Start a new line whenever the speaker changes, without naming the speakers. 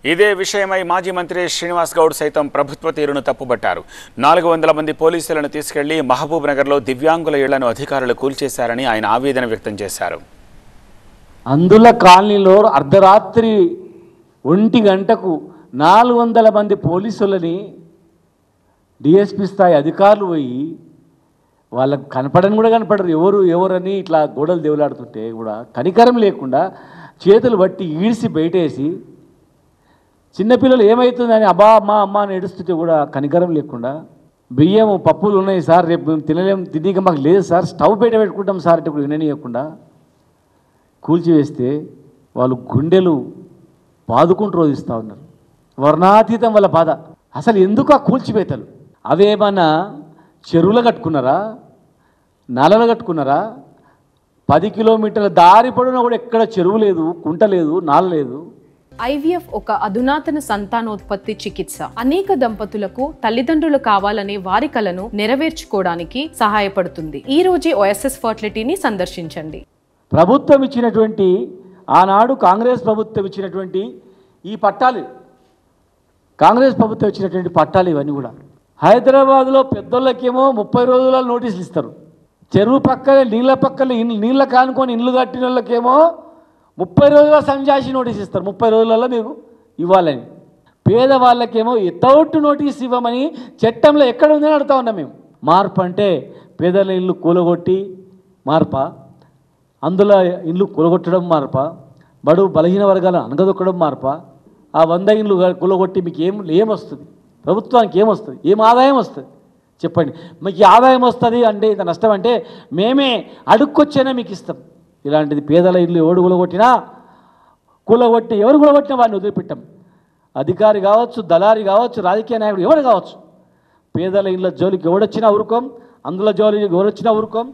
ఇదే విషయమై మాజీ మంత్రి శ్రీనివాస్ గౌడ్ సైతం ప్రభుత్వ తీరును తప్పుబట్టారు నాలుగు వందల మంది పోలీసులను తీసుకెళ్లి మహబూబ్ నగర్లో దివ్యాంగుల ఇళ్లను అధికారులు కూల్చేశారని ఆయన ఆవేదన వ్యక్తం చేశారు
అందుల కాలనీలో అర్ధరాత్రి ఒంటి గంటకు నాలుగు వందల మంది పోలీసులని డిఎస్పి స్థాయి అధికారులు పోయి వాళ్ళకు కనపడని కూడా కనపడరు ఎవరు ఎవరని ఇట్లా గోడలు దేవులాడుతుంటే కూడా కనికరం లేకుండా చేతులు బట్టి ఈడ్చి బయటేసి చిన్నపిల్లలు ఏమవుతుందని అబ్బా అమ్మా అమ్మ అని ఏడుస్తుంటే కూడా కనికరం లేకుండా బియ్యం పప్పులు ఉన్నాయి సార్ రేపు మేము తినలేం తినక మాకు లేదు సార్ స్టవ్ బయట పెట్టుకుంటాం సార్ అంటే ఇప్పుడు విననీయకుండా కూల్చివేస్తే వాళ్ళు గుండెలు బాదుకుంటూ రోధిస్తూ ఉన్నారు వర్ణాతీతం వాళ్ళ బాధ అసలు ఎందుకు ఆ కూల్చివేతలు అవేమన్నా చెరువులు కట్టుకున్నారా నలలు కట్టుకున్నారా పది కిలోమీటర్ల దారి పొడవునా కూడా ఎక్కడ చెరువు లేదు కుంట లేదు నాల లేదు
ఐవీఎఫ్ ఒక అధునాతన సంతానోత్పత్తి చికిత్స అనేక దంపతులకు తల్లిదండ్రులు కావాలనే వారి కలను నెరవేర్చుకోవడానికి సహాయపడుతుంది ఈ రోజే ఓఎస్ఎస్ ఫర్టిలిటీని సందర్శించండి
ప్రభుత్వం ఇచ్చినటువంటి ఆనాడు కాంగ్రెస్ ప్రభుత్వం ఇచ్చినటువంటి ఈ పట్టాలు కాంగ్రెస్ ప్రభుత్వం ఇచ్చినటువంటి పట్టాలు ఇవన్నీ కూడా హైదరాబాద్లో పెద్దోళ్ళకేమో ముప్పై రోజుల నోటీసులు ఇస్తారు చెరువు పక్కనే నీళ్ళ పక్కన ఇన్ నీళ్ళ కానుకొని ఇల్లు కట్టిన వాళ్ళకేమో ముప్పై రోజుల సంజాసి నోటీస్ ఇస్తారు ముప్పై రోజులలో మీరు ఇవ్వాలని పేదవాళ్ళకేమో ఎతౌట్ నోటీస్ ఇవ్వమని చట్టంలో ఎక్కడ ఉందని అడుగుతా ఉన్నాం మేము మార్పు అంటే పేదల ఇల్లు కూలగొట్టి మార్పా అందులో ఇల్లు కూలగొట్టడం మార్ప బడు బలహీన వర్గాలను అనగదొక్కడం మార్ప ఆ వంద ఇల్లు కూలగొట్టి మీకు ఏం ఏమొస్తుంది ప్రభుత్వానికి ఏమొస్తుంది ఏం ఆదాయం వస్తుంది చెప్పండి మీకు ఈ ఆదాయం వస్తుంది అంటే ఇంత నష్టం అంటే మేమే అడుక్కొచ్చైనా మీకు ఇస్తాం ఇలాంటిది పేదల ఇల్లు ఎవడు కూలగొట్టినా కూలగొట్టి ఎవరు కూలగొట్టినా వాడిని వదిలిపెట్టాం అధికారి కావచ్చు దళారి కావచ్చు రాజకీయ నాయకుడు ఎవరు కావచ్చు పేదల ఇళ్ళ జోలికి ఎవడొచ్చినా ఊరుకోం అందులో జోలికి ఎవరొచ్చినా ఊరుకోం